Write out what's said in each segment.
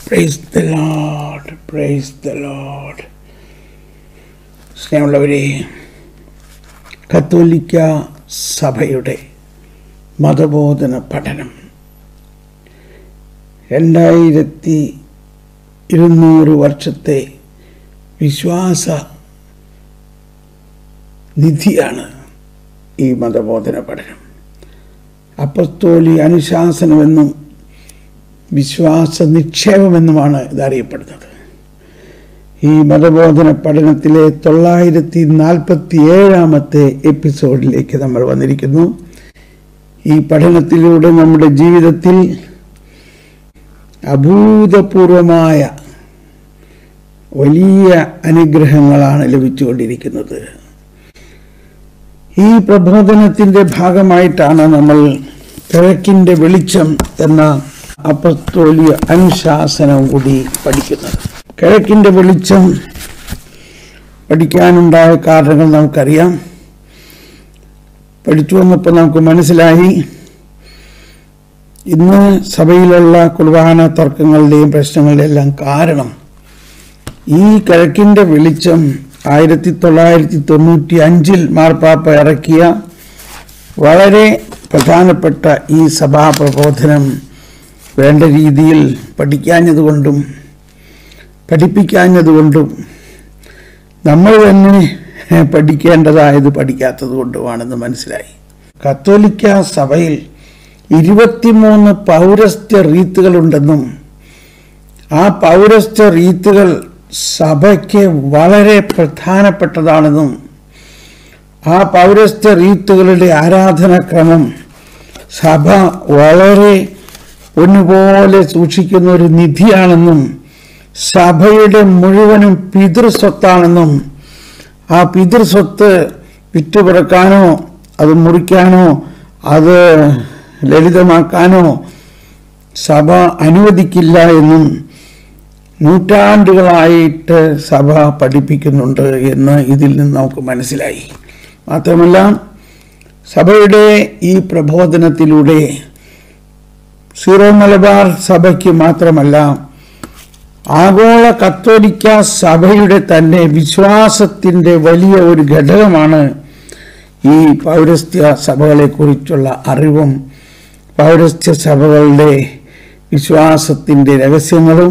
Price the lord praise the lord സ്നേഹമുള്ളവരെ കത്തോലിക്ക സഭയുടെ മതബോധന പഠനം രണ്ടായിരത്തി ഇരുന്നൂറ് വർഷത്തെ വിശ്വാസ നിധിയാണ് ഈ മതബോധന പഠനം അപ്പസ്തോലി അനുശാസനമെന്നും വിശ്വാസ നിക്ഷേപമെന്നുമാണ് ഇത് അറിയപ്പെടുന്നത് ഈ മതബോധന പഠനത്തിലെ തൊള്ളായിരത്തി നാൽപ്പത്തി ഏഴാമത്തെ എപ്പിസോഡിലേക്ക് നമ്മൾ വന്നിരിക്കുന്നു ഈ പഠനത്തിലൂടെ നമ്മുടെ ജീവിതത്തിൽ അഭൂതപൂർവമായ വലിയ അനുഗ്രഹങ്ങളാണ് ലഭിച്ചുകൊണ്ടിരിക്കുന്നത് ഈ പ്രബോധനത്തിന്റെ ഭാഗമായിട്ടാണ് നമ്മൾ കിഴക്കിന്റെ വെളിച്ചം എന്ന അപ്പസ്തോലിയ അനുശാസനം കൂടി പഠിക്കുന്നത് കിഴക്കിന്റെ വെളിച്ചം പഠിക്കാനുണ്ടായ കാരണങ്ങൾ നമുക്കറിയാം പഠിച്ചു വന്നപ്പോൾ നമുക്ക് മനസ്സിലായി ഇന്ന് സഭയിലുള്ള കുർബാന തർക്കങ്ങളുടെയും പ്രശ്നങ്ങളുടെയും എല്ലാം കാരണം ഈ കിഴക്കിന്റെ വെളിച്ചം ആയിരത്തി തൊള്ളായിരത്തി തൊണ്ണൂറ്റി അഞ്ചിൽ മാർപ്പാപ്പ ഇറക്കിയ വളരെ പ്രധാനപ്പെട്ട ഈ സഭാ പ്രബോധനം വേണ്ട രീതിയിൽ പഠിക്കാഞ്ഞതുകൊണ്ടും പഠിപ്പിക്കാഞ്ഞതുകൊണ്ടും നമ്മൾ തന്നെ പഠിക്കേണ്ടതായത് പഠിക്കാത്തത് കൊണ്ടുമാണെന്ന് മനസ്സിലായി കത്തോലിക്ക സഭയിൽ ഇരുപത്തിമൂന്ന് പൗരസ്ത്യ റീത്തുകളുണ്ടെന്നും ആ പൗരസ്ത്യ റീത്തുകൾ സഭയ്ക്ക് വളരെ പ്രധാനപ്പെട്ടതാണെന്നും ആ പൗരസ്ത്യ റീത്തുകളുടെ ആരാധനാക്രമം സഭ വളരെ ഒന്നുപോലെ സൂക്ഷിക്കുന്ന ഒരു നിധിയാണെന്നും സഭയുടെ മുഴുവനും പിതൃസ്വത്താണെന്നും ആ പിതൃസ്വത്ത് വിറ്റുപിറക്കാനോ അത് മുറിക്കാനോ അത് ലളിതമാക്കാനോ സഭ അനുവദിക്കില്ല എന്നും നൂറ്റാണ്ടുകളായിട്ട് സഭ പഠിപ്പിക്കുന്നുണ്ട് എന്ന് ഇതിൽ നിന്ന് നമുക്ക് മനസ്സിലായി മാത്രമല്ല സഭയുടെ ഈ പ്രബോധനത്തിലൂടെ സീറോ മലബാർ സഭയ്ക്ക് മാത്രമല്ല ആഗോള കത്തോലിക്ക സഭയുടെ തന്നെ വിശ്വാസത്തിൻ്റെ വലിയ ഒരു ഘടകമാണ് ഈ പൗരസ്ത്യ സഭകളെക്കുറിച്ചുള്ള അറിവും പൗരസ്ത്യ സഭകളുടെ വിശ്വാസത്തിൻ്റെ രഹസ്യങ്ങളും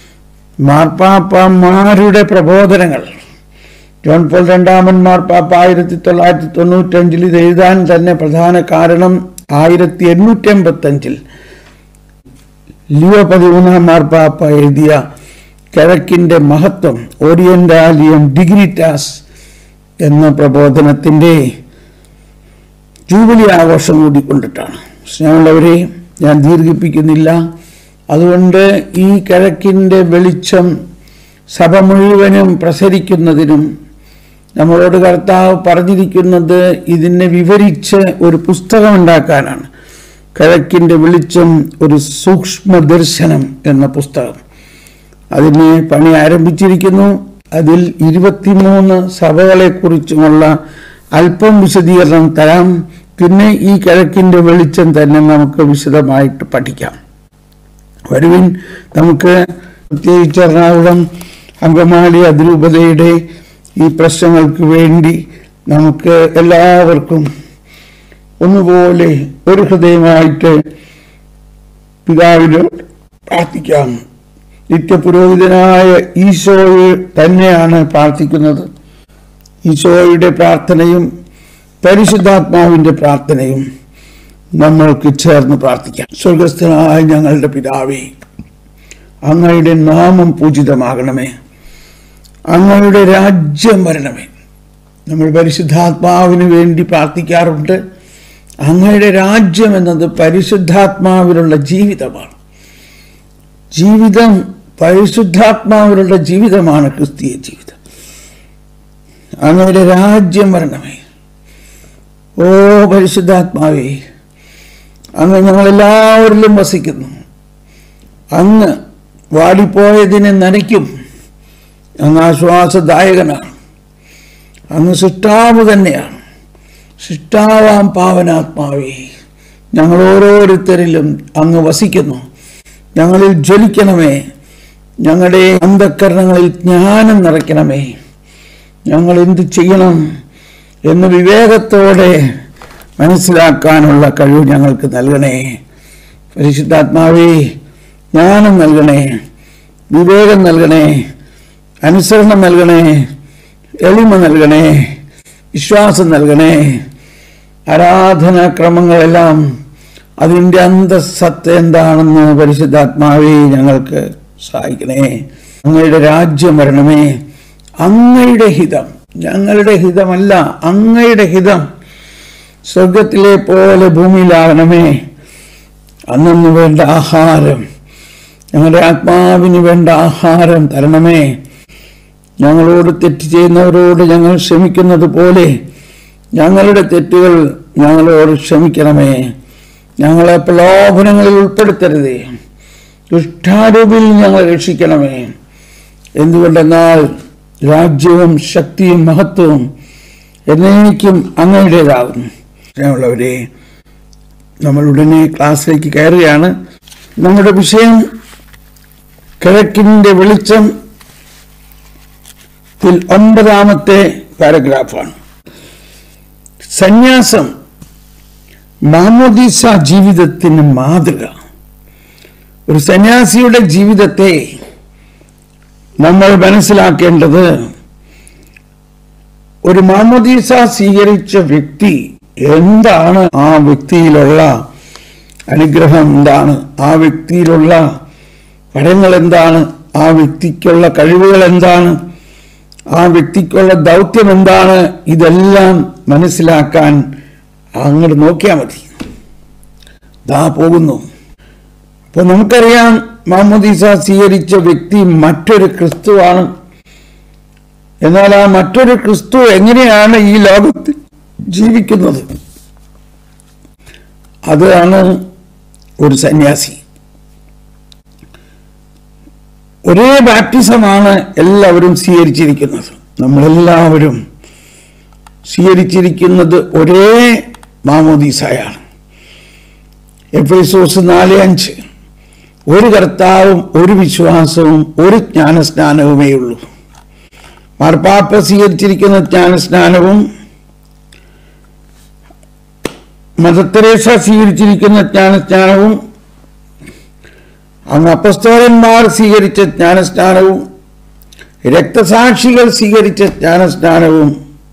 മാർപ്പാപ്പമാരുടെ പ്രബോധനങ്ങൾ ജോൺ പോൾ രണ്ടാമൻ മാർപ്പാപ്പ ആയിരത്തി തൊള്ളായിരത്തി തൊണ്ണൂറ്റഞ്ചിൽ ഇത് എഴുതാൻ തന്നെ പ്രധാന കാരണം ആയിരത്തി എണ്ണൂറ്റി എൺപത്തഞ്ചിൽ ലിയോ പതിമൂന്നാം മാർപ്പാപ്പ എഴുതിയ കിഴക്കിൻ്റെ മഹത്വം ഓറിയന്റാലിയം ഡിഗ്രിറ്റാസ് എന്ന പ്രബോധനത്തിൻ്റെ ജൂബിലി ആഘോഷം കൂടി കൊണ്ടിട്ടാണ് സ്നേഹമുള്ളവരെ ഞാൻ ദീർഘിപ്പിക്കുന്നില്ല അതുകൊണ്ട് ഈ കിഴക്കിൻ്റെ വെളിച്ചം സഭ മുഴുവനും പ്രസരിക്കുന്നതിനും നമ്മളോട് കർത്താവ് പറഞ്ഞിരിക്കുന്നത് ഇതിനെ വിവരിച്ച് ഒരു പുസ്തകം ഉണ്ടാക്കാനാണ് കിഴക്കിൻ്റെ വെളിച്ചം ഒരു സൂക്ഷ്മ ദർശനം എന്ന പുസ്തകം അതിന് പണി ആരംഭിച്ചിരിക്കുന്നു അതിൽ ഇരുപത്തിമൂന്ന് സഭകളെക്കുറിച്ചുമുള്ള അല്പം വിശദീകരണം തരാം പിന്നെ ഈ കിഴക്കിൻ്റെ വെളിച്ചം തന്നെ നമുക്ക് വിശദമായിട്ട് പഠിക്കാം വരുവിൻ നമുക്ക് പ്രത്യേകിച്ച് എറണാകുളം അങ്കമാലി അതിരൂപതയുടെ ഈ പ്രശ്നങ്ങൾക്ക് വേണ്ടി നമുക്ക് എല്ലാവർക്കും ഒന്നുപോലെ ഒരു ഹൃദയമായിട്ട് പിതാവിനോട് പ്രാർത്ഥിക്കാം നിത്യപുരോഹിതനായ ഈശോയെ തന്നെയാണ് പ്രാർത്ഥിക്കുന്നത് ഈശോയുടെ പ്രാർത്ഥനയും പരിശുദ്ധാത്മാവിൻ്റെ പ്രാർത്ഥനയും നമ്മൾക്ക് ചേർന്ന് പ്രാർത്ഥിക്കാം സ്വർഗസ്ഥനായ ഞങ്ങളുടെ പിതാവേ അങ്ങയുടെ നാമം പൂജിതമാകണമേ അങ്ങയുടെ രാജ്യം വരണമേ നമ്മൾ പരിശുദ്ധാത്മാവിന് വേണ്ടി പ്രാർത്ഥിക്കാറുണ്ട് അങ്ങയുടെ രാജ്യം എന്നത് പരിശുദ്ധാത്മാവിലുള്ള ജീവിതമാണ് ജീവിതം പരിശുദ്ധാത്മാവിലുള്ള ജീവിതമാണ് ക്രിസ്തീയ ജീവിതം അങ്ങയുടെ രാജ്യം വരണമേ ഓ പരിശുദ്ധാത്മാവേ അങ്ങ് ഞങ്ങളെല്ലാവരിലും വസിക്കുന്നു അങ്ങ് വാടിപ്പോയതിനെ നനയ്ക്കും അങ്ങ് ആശ്വാസദായകനാണ് അങ്ങ് സൃഷ്ടാവ് തന്നെയാണ് സൃഷ്ടാവാം പാവനാത്മാവേ ഞങ്ങൾ ഓരോരുത്തരിലും അങ്ങ് വസിക്കുന്നു ഞങ്ങളിൽ ജ്വലിക്കണമേ ഞങ്ങളുടെ അന്ധക്കരണങ്ങളിൽ ജ്ഞാനം നിറയ്ക്കണമേ ഞങ്ങൾ എന്ത് ചെയ്യണം എന്ന് വിവേകത്തോടെ മനസ്സിലാക്കാനുള്ള കഴിവ് ഞങ്ങൾക്ക് നൽകണേ പരിശുദ്ധാത്മാവേ ജ്ഞാനം നൽകണേ വിവേകം നൽകണേ അനുസരണം നൽകണേ എളിമ നൽകണേ വിശ്വാസം നൽകണേ ആരാധനാക്രമങ്ങളെല്ലാം അതിൻ്റെ അന്തസത്ത എന്താണെന്ന് പരിശുദ്ധാത്മാവേ ഞങ്ങൾക്ക് സഹായിക്കണേ അങ്ങയുടെ രാജ്യം വരണമേ അങ്ങയുടെ ഹിതം ഞങ്ങളുടെ ഹിതമല്ല അങ്ങയുടെ ഹിതം സ്വർഗത്തിലെ പോലെ ഭൂമിയിലാകണമേ അന്നു വേണ്ട ആഹാരം ഞങ്ങളുടെ ആത്മാവിന് വേണ്ട ആഹാരം തരണമേ ഞങ്ങളോട് തെറ്റ് ചെയ്യുന്നവരോട് ഞങ്ങൾ ക്ഷമിക്കുന്നത് പോലെ ഞങ്ങളുടെ തെറ്റുകൾ ഞങ്ങളോട് ക്ഷമിക്കണമേ ഞങ്ങളെ പ്രലോഭനങ്ങളിൽ ഉൾപ്പെടുത്തരുതേ ദുഷ്ടാരൂപിൽ ഞങ്ങൾ രക്ഷിക്കണമേ എന്തുകൊണ്ടെന്നാൽ രാജ്യവും ശക്തിയും മഹത്വവും എന്നേക്കും അങ്ങയുടേതാകുന്നു സ്നേഹമുള്ളവരെ നമ്മൾ ഉടനെ ക്ലാസ്സിലേക്ക് കയറുകയാണ് നമ്മുടെ വിഷയം കിഴക്കിൻ്റെ വെളിച്ചം ത്തിൽ ഒൻപതാമത്തെ പാരഗ്രാഫാണ് സന്യാസം മാമോദീസ ജീവിതത്തിന് മാതൃക ഒരു സന്യാസിയുടെ ജീവിതത്തെ നമ്മൾ മനസ്സിലാക്കേണ്ടത് ഒരു മാമോദീസ സ്വീകരിച്ച വ്യക്തി എന്താണ് ആ വ്യക്തിയിലുള്ള അനുഗ്രഹം എന്താണ് ആ വ്യക്തിയിലുള്ള ഫലങ്ങൾ എന്താണ് ആ വ്യക്തിക്കുള്ള കഴിവുകൾ എന്താണ് ആ വ്യക്തിക്കുള്ള ദൗത്യം എന്താണ് ഇതെല്ലാം മനസ്സിലാക്കാൻ അങ്ങോട്ട് നോക്കിയാൽ മതി ദാ പോകുന്നു അപ്പോൾ നമുക്കറിയാം മാമോദീസ സ്വീകരിച്ച വ്യക്തി മറ്റൊരു ക്രിസ്തുവാണ് എന്നാൽ ആ മറ്റൊരു ക്രിസ്തു എങ്ങനെയാണ് ഈ ലോകത്തിൽ ജീവിക്കുന്നത് അതാണ് ഒരു സന്യാസി ഒരേ ബാപ്റ്റിസമാണ് എല്ലാവരും സ്വീകരിച്ചിരിക്കുന്നത് നമ്മളെല്ലാവരും സ്വീകരിച്ചിരിക്കുന്നത് ഒരേ മാമോദീസായാണ് എഫ് എസോസ് നാല് അഞ്ച് ഒരു കർത്താവും ഒരു വിശ്വാസവും ഒരു ജ്ഞാനസ്നാനവുമേ ഉള്ളൂ മാർപ്പാപ്പ സ്വീകരിച്ചിരിക്കുന്ന ജ്ഞാനസ്നാനവും മദത്തരേസ സ്വീകരിച്ചിരിക്കുന്ന ജ്ഞാനസ്നാനവും അങ്ങ് അപ്പസ്തോലന്മാർ സ്വീകരിച്ച ജ്ഞാനസ്നാനവും രക്തസാക്ഷികൾ സ്വീകരിച്ച ജ്ഞാനസ്നാനവും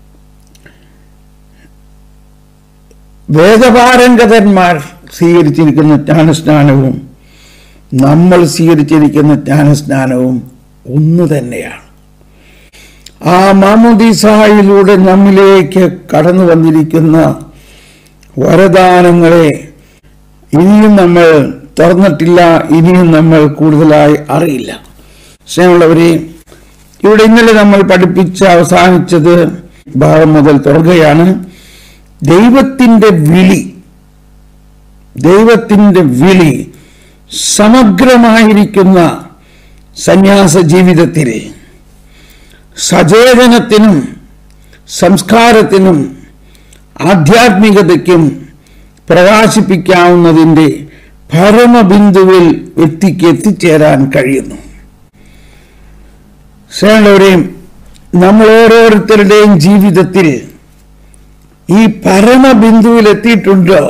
വേദപാരംഗതന്മാർ സ്വീകരിച്ചിരിക്കുന്ന ജ്ഞാനസ്നാനവും നമ്മൾ സ്വീകരിച്ചിരിക്കുന്ന ജ്ഞാനസ്നാനവും ഒന്നു തന്നെയാണ് ആ മാമുദീസായിലൂടെ നമ്മിലേക്ക് കടന്നു വന്നിരിക്കുന്ന വരദാനങ്ങളെ ഇനിയും നമ്മൾ തുറന്നിട്ടില്ല ഇനിയും നമ്മൾ കൂടുതലായി അറിയില്ല സ്നേഹമുള്ളവരെ ഇവിടെ ഇന്നലെ നമ്മൾ പഠിപ്പിച്ച് അവസാനിച്ചത് ഭാഗം മുതൽ തുറക്കുകയാണ് ദൈവത്തിൻ്റെ വിളി ദൈവത്തിൻ്റെ വിളി സമഗ്രമായിരിക്കുന്ന സന്യാസ ജീവിതത്തിൽ സചേതനത്തിനും സംസ്കാരത്തിനും ആധ്യാത്മികതയ്ക്കും പ്രകാശിപ്പിക്കാവുന്നതിൻ്റെ പരമബിന്ദുവിൽ വ്യക്തിക്ക് എത്തിച്ചേരാൻ കഴിയുന്നു സ്നേഹമുള്ളവരെയും നമ്മൾ ഓരോരുത്തരുടെയും ജീവിതത്തിൽ ഈ പരമബിന്ദുവിൽ എത്തിയിട്ടുണ്ടോ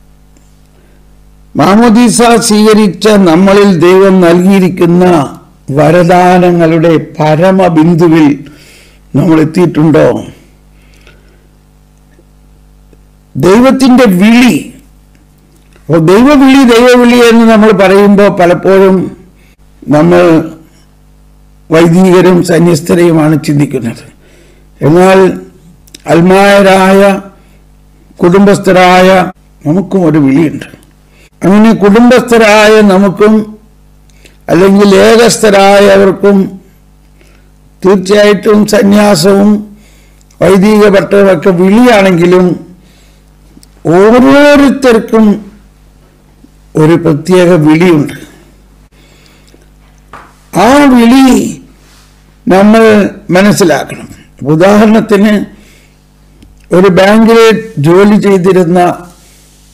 മാമോദീസ സ്വീകരിച്ച നമ്മളിൽ ദൈവം നൽകിയിരിക്കുന്ന വരദാനങ്ങളുടെ പരമബിന്ദുവിൽ നമ്മൾ എത്തിയിട്ടുണ്ടോ ദൈവത്തിൻ്റെ വിളി അപ്പോൾ ദൈവവിളി ദൈവവിളി എന്ന് നമ്മൾ പറയുമ്പോൾ പലപ്പോഴും നമ്മൾ വൈദികരും സന്യസ്തരെയുമാണ് ചിന്തിക്കുന്നത് എന്നാൽ അൽമായരായ കുടുംബസ്ഥരായ നമുക്കും ഒരു വിളിയുണ്ട് അങ്ങനെ കുടുംബസ്ഥരായ നമുക്കും അല്ലെങ്കിൽ ഏകസ്ഥരായവർക്കും തീർച്ചയായിട്ടും സന്യാസവും വൈദിക ഭട്ടമൊക്കെ വിളിയാണെങ്കിലും ഓരോരുത്തർക്കും ഒരു പ്രത്യേക വിളിയുണ്ട് ആ വിളി നമ്മൾ മനസ്സിലാക്കണം ഉദാഹരണത്തിന് ഒരു ബാങ്കിൽ ജോലി ചെയ്തിരുന്ന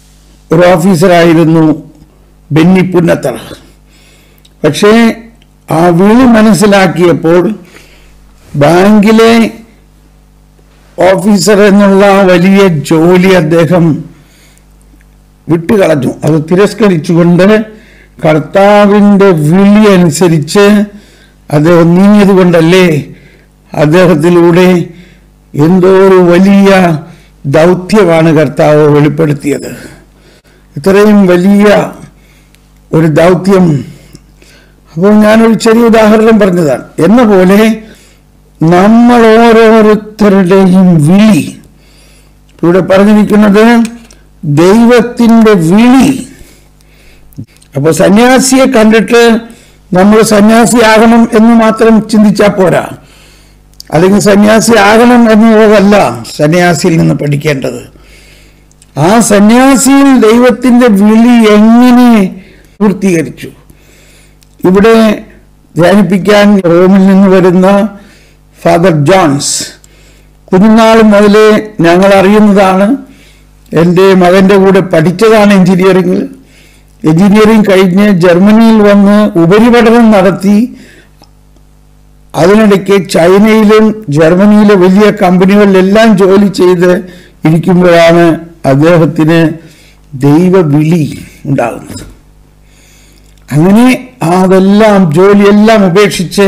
ഒരു ഓഫീസറായിരുന്നു ബെന്നി പുന്നത്തറ പക്ഷേ ആ വിളി മനസ്സിലാക്കിയപ്പോൾ ബാങ്കിലെ ഓഫീസർ എന്നുള്ള വലിയ ജോലി അദ്ദേഹം വിട്ടുകളഞ്ഞു അത് തിരസ്കരിച്ചുകൊണ്ട് കർത്താവിൻ്റെ വിളി അനുസരിച്ച് അദ്ദേഹം നീങ്ങിയത് കൊണ്ടല്ലേ അദ്ദേഹത്തിലൂടെ എന്തോ ഒരു വലിയ ദൗത്യമാണ് കർത്താവ് വെളിപ്പെടുത്തിയത് ഇത്രയും വലിയ ഒരു ദൗത്യം അപ്പോൾ ഞാനൊരു ചെറിയ ഉദാഹരണം പറഞ്ഞതാണ് എന്ന പോലെ നമ്മൾ ഓരോരുത്തരുടെയും വിളി ഇവിടെ പറഞ്ഞിരിക്കുന്നത് ദൈവത്തിൻ്റെ വിളി അപ്പോൾ സന്യാസിയെ കണ്ടിട്ട് നമ്മൾ സന്യാസിയാകണം എന്ന് മാത്രം ചിന്തിച്ചാൽ പോരാ അല്ലെങ്കിൽ സന്യാസി ആകണം എന്നുള്ളതല്ല സന്യാസിയിൽ നിന്ന് പഠിക്കേണ്ടത് ആ സന്യാസിയിൽ ദൈവത്തിൻ്റെ വിളി എങ്ങനെ പൂർത്തീകരിച്ചു ഇവിടെ ധ്യാനിപ്പിക്കാൻ റോമിൽ നിന്ന് വരുന്ന ഫാദർ ജോൺസ് കുഞ്ഞുനാൾ മുതലേ ഞങ്ങൾ അറിയുന്നതാണ് എൻ്റെ മകൻ്റെ കൂടെ പഠിച്ചതാണ് എഞ്ചിനീയറിംഗ് എഞ്ചിനീയറിംഗ് കഴിഞ്ഞ് ജർമ്മനിയിൽ വന്ന് ഉപരിപഠനം നടത്തി അതിനിടയ്ക്ക് ചൈനയിലും ജർമ്മനിയിലെ വലിയ കമ്പനികളിലെല്ലാം ജോലി ചെയ്ത് ഇരിക്കുമ്പോഴാണ് അദ്ദേഹത്തിന് ദൈവവിളി ഉണ്ടാകുന്നത് അങ്ങനെ അതെല്ലാം ജോലിയെല്ലാം ഉപേക്ഷിച്ച്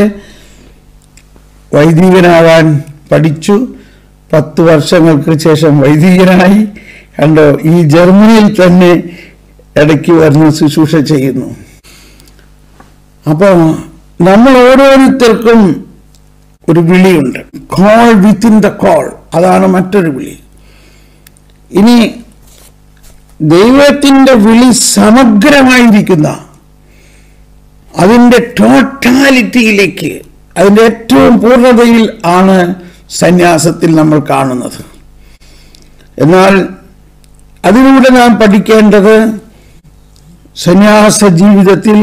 വൈദികനാകാൻ പഠിച്ചു പത്ത് വർഷങ്ങൾക്ക് ശേഷം വൈദികനായി കണ്ടോ ഈ ജർമ്മനിയിൽ തന്നെ ഇടയ്ക്ക് വരുന്ന ശുശ്രൂഷ ചെയ്യുന്നു അപ്പോൾ നമ്മൾ ഓരോരുത്തർക്കും ഒരു വിളിയുണ്ട് കോൾ വിത്തിൻ ദ കോൾ അതാണ് മറ്റൊരു വിളി ഇനി ദൈവത്തിൻ്റെ വിളി സമഗ്രമായിരിക്കുന്ന അതിൻ്റെ ടോട്ടാലിറ്റിയിലേക്ക് അതിൻ്റെ ഏറ്റവും പൂർണ്ണതയിൽ ആണ് സന്യാസത്തിൽ നമ്മൾ കാണുന്നത് എന്നാൽ അതിലൂടെ നാം പഠിക്കേണ്ടത് സന്യാസ ജീവിതത്തിൽ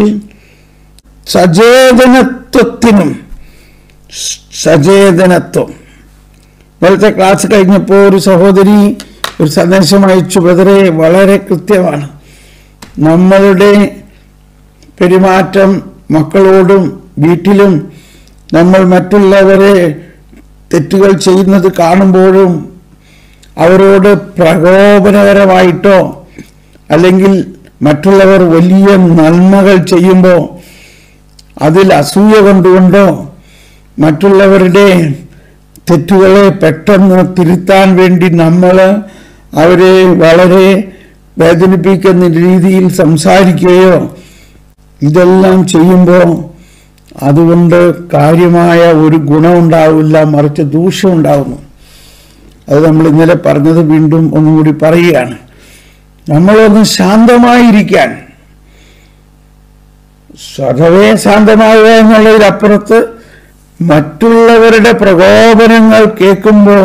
സചേതനത്വത്തിനും സചേതനത്വം നേരത്തെ ക്ലാസ് കഴിഞ്ഞപ്പോൾ ഒരു സഹോദരി ഒരു സന്ദേശം അയച്ചു ബദറെ വളരെ കൃത്യമാണ് നമ്മളുടെ പെരുമാറ്റം മക്കളോടും വീട്ടിലും നമ്മൾ മറ്റുള്ളവരെ തെറ്റുകൾ ചെയ്യുന്നത് കാണുമ്പോഴും അവരോട് പ്രകോപനകരമായിട്ടോ അല്ലെങ്കിൽ മറ്റുള്ളവർ വലിയ നന്മകൾ ചെയ്യുമ്പോൾ അതിൽ അസൂയ കൊണ്ടുകൊണ്ടോ മറ്റുള്ളവരുടെ തെറ്റുകളെ പെട്ടെന്ന് തിരുത്താൻ വേണ്ടി നമ്മൾ അവരെ വളരെ വേദനിപ്പിക്കുന്ന രീതിയിൽ സംസാരിക്കുകയോ ഇതെല്ലാം ചെയ്യുമ്പോൾ അതുകൊണ്ട് കാര്യമായ ഒരു ഗുണമുണ്ടാവില്ല മറിച്ച് ദൂഷ്യമുണ്ടാകുന്നു അത് നമ്മൾ ഇന്നലെ പറഞ്ഞത് വീണ്ടും ഒന്നും കൂടി പറയുകയാണ് നമ്മളൊന്ന് ശാന്തമായിരിക്കാൻ സ്വതവേ ശാന്തമാവുക എന്നുള്ളതിലപ്പുറത്ത് മറ്റുള്ളവരുടെ പ്രകോപനങ്ങൾ കേൾക്കുമ്പോൾ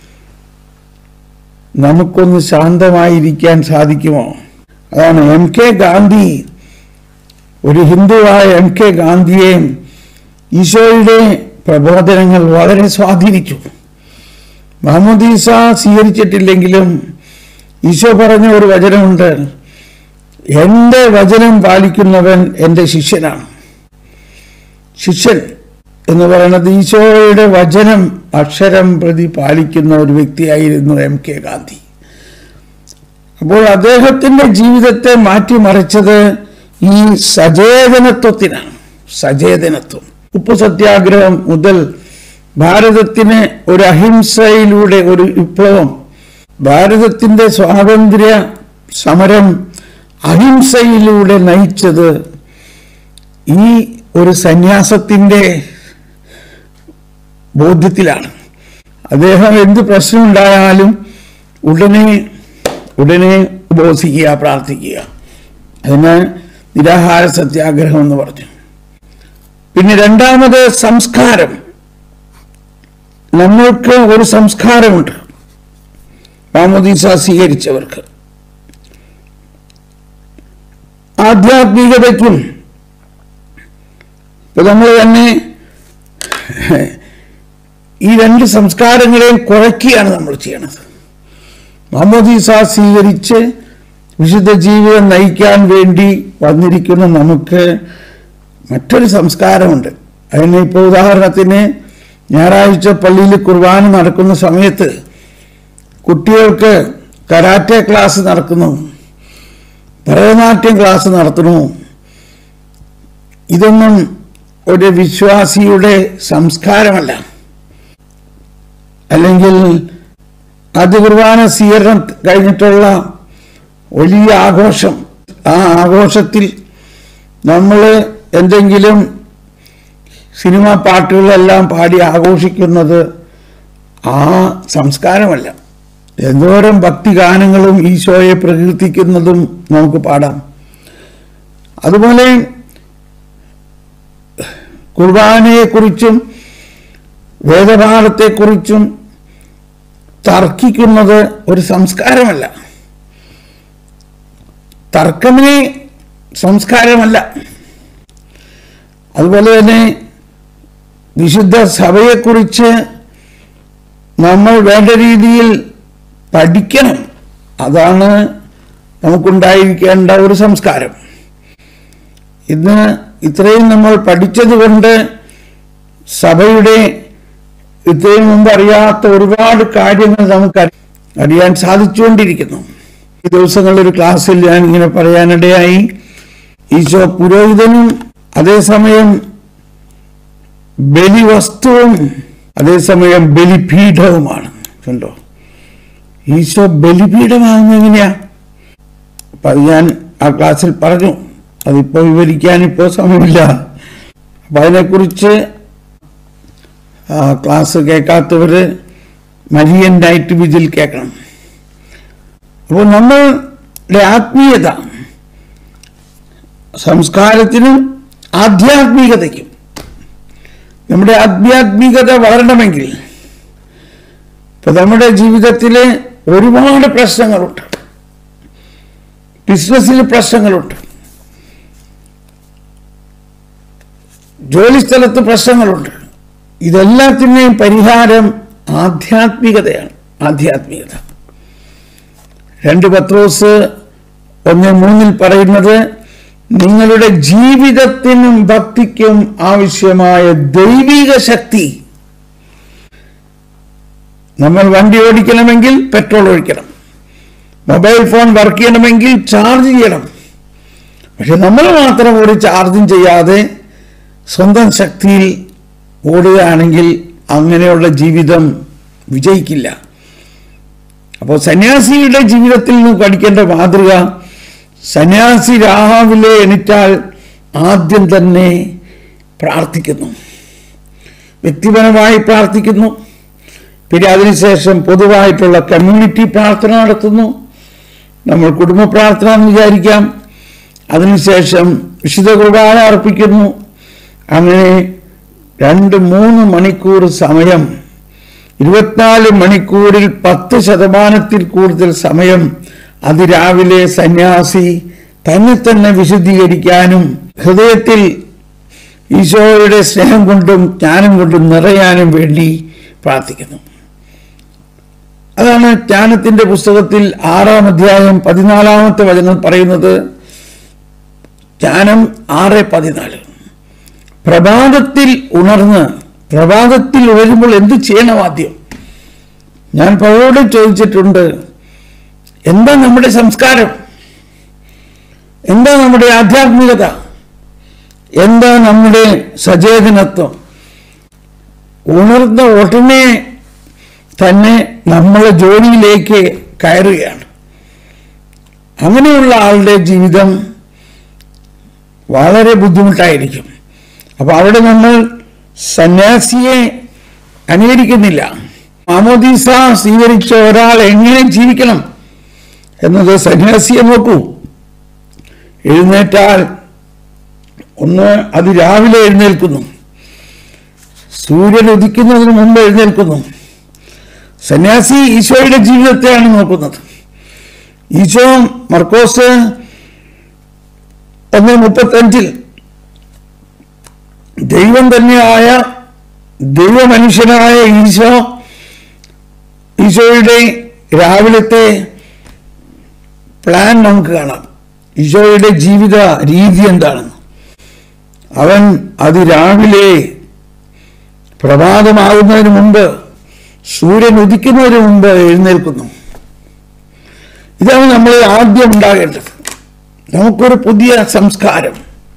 നമുക്കൊന്ന് ശാന്തമായിരിക്കാൻ സാധിക്കുമോ അതാണ് എം കെ ഗാന്ധി ഒരു ഹിന്ദുവായ എം കെ ഗാന്ധിയെ ഈശോയുടെ പ്രബോധനങ്ങൾ വളരെ സ്വാധീനിച്ചു മഹമ്മദീസ സ്വീകരിച്ചിട്ടില്ലെങ്കിലും ഈശോ പറഞ്ഞ ഒരു വചനമുണ്ട് എൻ്റെ വചനം പാലിക്കുന്നവൻ എൻ്റെ ശിഷ്യനാണ് ശിഷ്യൻ എന്ന് പറയുന്നത് ഈശോയുടെ വചനം അക്ഷരം പ്രതി പാലിക്കുന്ന ഒരു വ്യക്തിയായിരുന്നു എം കെ ഗാന്ധി അപ്പോൾ അദ്ദേഹത്തിൻ്റെ ജീവിതത്തെ മാറ്റിമറിച്ചത് ഈ സചേതനത്വത്തിനാണ് സചേതനത്വം ഉപ്പ് സത്യാഗ്രഹം മുതൽ ഭാരതത്തിന് ഒരു അഹിംസയിലൂടെ ഒരു വിപ്ലവം ഭാരതത്തിൻ്റെ സ്വാതന്ത്ര്യ സമരം അഹിംസയിലൂടെ നയിച്ചത് ഈ ഒരു സന്യാസത്തിൻ്റെ ബോധ്യത്തിലാണ് അദ്ദേഹം എന്ത് പ്രശ്നമുണ്ടായാലും ഉടനെ ഉടനെ ഉപവസിക്കുക പ്രാർത്ഥിക്കുക അതിന് നിരാഹാര സത്യാഗ്രഹം എന്ന് പറഞ്ഞു പിന്നെ രണ്ടാമത് സംസ്കാരം നമ്മൾക്ക് ഒരു സംസ്കാരമുണ്ട് മാമോദീസ സ്വീകരിച്ചവർക്ക് ആധ്യാത്മികതയ്ക്കും ഇപ്പൊ നമ്മൾ തന്നെ ഈ രണ്ട് സംസ്കാരങ്ങളെയും കുഴക്കുകയാണ് നമ്മൾ ചെയ്യണത് മാമോദീസ സ്വീകരിച്ച് വിശുദ്ധ ജീവിതം നയിക്കാൻ വേണ്ടി വന്നിരിക്കുന്ന നമുക്ക് മറ്റൊരു സംസ്കാരമുണ്ട് അതിന് ഇപ്പോൾ ഉദാഹരണത്തിന് ഞായറാഴ്ച പള്ളിയിൽ കുർബാന നടക്കുന്ന സമയത്ത് കുട്ടികൾക്ക് കരാറ്റെ ക്ലാസ് നടക്കുന്നു ഭരതനാട്യം ക്ലാസ് നടത്തുന്നു ഇതൊന്നും ഒരു വിശ്വാസിയുടെ സംസ്കാരമല്ല അല്ലെങ്കിൽ ആദ്യ കുർബാന സ്വീകരണം കഴിഞ്ഞിട്ടുള്ള വലിയ ആഘോഷം ആ ആഘോഷത്തിൽ നമ്മൾ എന്തെങ്കിലും സിനിമ പാട്ടുകളെല്ലാം പാടി ആഘോഷിക്കുന്നത് ആ സംസ്കാരമല്ല എന്തോരം ഭക്തിഗാനങ്ങളും ഈശോയെ പ്രകീർത്തിക്കുന്നതും നമുക്ക് പാടാം അതുപോലെ കുർബാനയെക്കുറിച്ചും വേദപാഠത്തെക്കുറിച്ചും തർക്കിക്കുന്നത് ഒരു സംസ്കാരമല്ല തർക്കമേ സംസ്കാരമല്ല അതുപോലെ തന്നെ വിശുദ്ധ സഭയെക്കുറിച്ച് നമ്മൾ വേണ്ട രീതിയിൽ പഠിക്കണം അതാണ് നമുക്കുണ്ടായിരിക്കേണ്ട ഒരു സംസ്കാരം ഇന്ന് ഇത്രയും നമ്മൾ പഠിച്ചതുകൊണ്ട് സഭയുടെ ഇത്രയും മുമ്പ് അറിയാത്ത ഒരുപാട് കാര്യങ്ങൾ നമുക്ക് അറി- അറിയാൻ സാധിച്ചുകൊണ്ടിരിക്കുന്നു ഈ ദിവസങ്ങളിൽ ഒരു ക്ലാസ്സിൽ ഞാൻ ഇങ്ങനെ പറയാനിടയായി ഈശോ പുരോഹിതനും അതേസമയം ബലിവസ്തുവും അതേസമയം ബലിപീഠവുമാണ് കണ്ടോ ഈശോ ബലിപീഠമാകുന്നത് എങ്ങനെയാ അപ്പൊ അത് ഞാൻ ആ ക്ലാസ്സിൽ പറഞ്ഞു അതിപ്പോ വിവരിക്കാൻ ഇപ്പോൾ സമയമില്ല അപ്പൊ അതിനെക്കുറിച്ച് ആ ക്ലാസ് കേൾക്കാത്തവര് മരിയൻ നൈറ്റ് വിജിൽ കേൾക്കണം അപ്പോൾ നമ്മളുടെ ആത്മീയത സംസ്കാരത്തിനും ആധ്യാത്മികതയ്ക്കും നമ്മുടെ ആധ്യാത്മികത വളരണമെങ്കിൽ ഇപ്പൊ നമ്മുടെ ജീവിതത്തിൽ ഒരുപാട് പ്രശ്നങ്ങളുണ്ട് ബിസിനസ്സിൽ പ്രശ്നങ്ങളുണ്ട് ജോലിസ്ഥലത്ത് പ്രശ്നങ്ങളുണ്ട് ഇതെല്ലാത്തിൻ്റെയും പരിഹാരം ആധ്യാത്മികതയാണ് ആധ്യാത്മികത രണ്ട് പത്രോസ് ഒന്ന് മൂന്നിൽ പറയുന്നത് നിങ്ങളുടെ ജീവിതത്തിനും ഭക്തിക്കും ആവശ്യമായ ദൈവിക ശക്തി നമ്മൾ വണ്ടി ഓടിക്കണമെങ്കിൽ പെട്രോൾ ഒഴിക്കണം മൊബൈൽ ഫോൺ വർക്ക് ചെയ്യണമെങ്കിൽ ചാർജ് ചെയ്യണം പക്ഷെ നമ്മൾ മാത്രം ഒരു ചാർജും ചെയ്യാതെ സ്വന്തം ശക്തിയിൽ ഓടുകയാണെങ്കിൽ അങ്ങനെയുള്ള ജീവിതം വിജയിക്കില്ല അപ്പോൾ സന്യാസിയുടെ ജീവിതത്തിൽ നിന്ന് പഠിക്കേണ്ട മാതൃക സന്യാസി രാവിലെ എണീറ്റാൽ ആദ്യം തന്നെ പ്രാർത്ഥിക്കുന്നു വ്യക്തിപരമായി പ്രാർത്ഥിക്കുന്നു പിന്നെ അതിനുശേഷം പൊതുവായിട്ടുള്ള കമ്മ്യൂണിറ്റി പ്രാർത്ഥന നടത്തുന്നു നമ്മൾ കുടുംബ പ്രാർത്ഥന എന്ന് വിചാരിക്കാം അതിനുശേഷം വിശുദ്ധ കുർബാന അർപ്പിക്കുന്നു അങ്ങനെ രണ്ട് മൂന്ന് മണിക്കൂർ സമയം ഇരുപത്തിനാല് മണിക്കൂറിൽ പത്ത് ശതമാനത്തിൽ കൂടുതൽ സമയം അതിരാവിലെ സന്യാസി തന്നെ തന്നെ വിശുദ്ധീകരിക്കാനും ഹൃദയത്തിൽ ഈശോയുടെ സ്നേഹം കൊണ്ടും ജ്ഞാനം കൊണ്ടും നിറയാനും വേണ്ടി പ്രാർത്ഥിക്കുന്നു അതാണ് ജ്ഞാനത്തിന്റെ പുസ്തകത്തിൽ ആറാം അധ്യായം പതിനാലാമത്തെ വചനം പറയുന്നത് ജ്ഞാനം ആറ് പതിനാല് പ്രഭാതത്തിൽ ഉണർന്ന് പ്രഭാതത്തിൽ ഉണരുമ്പോൾ എന്ത് ചെയ്യണം ആദ്യം ഞാൻ പലരോട് ചോദിച്ചിട്ടുണ്ട് എന്താ നമ്മുടെ സംസ്കാരം എന്താ നമ്മുടെ ആധ്യാത്മികത എന്താ നമ്മുടെ സചേതനത്വം ഉണർന്ന ഉടനെ തന്നെ നമ്മളെ ജോലിയിലേക്ക് കയറുകയാണ് അങ്ങനെയുള്ള ആളുടെ ജീവിതം വളരെ ബുദ്ധിമുട്ടായിരിക്കും അപ്പൊ അവിടെ നമ്മൾ സന്യാസിയെ അനുകരിക്കുന്നില്ല മാമോദീസ സ്വീകരിച്ച ഒരാൾ എങ്ങനെ ജീവിക്കണം എന്നത് സന്യാസിയെ നോക്കൂ എഴുന്നേറ്റാൽ ഒന്ന് അത് രാവിലെ എഴുന്നേൽക്കുന്നു സൂര്യൻ ഉദിക്കുന്നതിന് മുമ്പ് എഴുന്നേൽക്കുന്നു സന്യാസി ഈശോയുടെ ജീവിതത്തെയാണ് നോക്കുന്നത് ഈശോ മർക്കോസ് ഒന്ന് മുപ്പത്തഞ്ചിൽ ദൈവം തന്നെയായ ദൈവമനുഷ്യനായ ഈശോ ഈശോയുടെ രാവിലത്തെ പ്ലാൻ നമുക്ക് കാണാം ഈശോയുടെ ജീവിത രീതി എന്താണെന്ന് അവൻ അതിരാവിലെ പ്രഭാതമാകുന്നതിന് മുമ്പ് സൂര്യൻ ഉദിക്കുന്നതിന് മുമ്പ് എഴുന്നേൽക്കുന്നു ഇതാണ് നമ്മൾ ആദ്യം ഉണ്ടാകേണ്ടത് നമുക്കൊരു പുതിയ സംസ്കാരം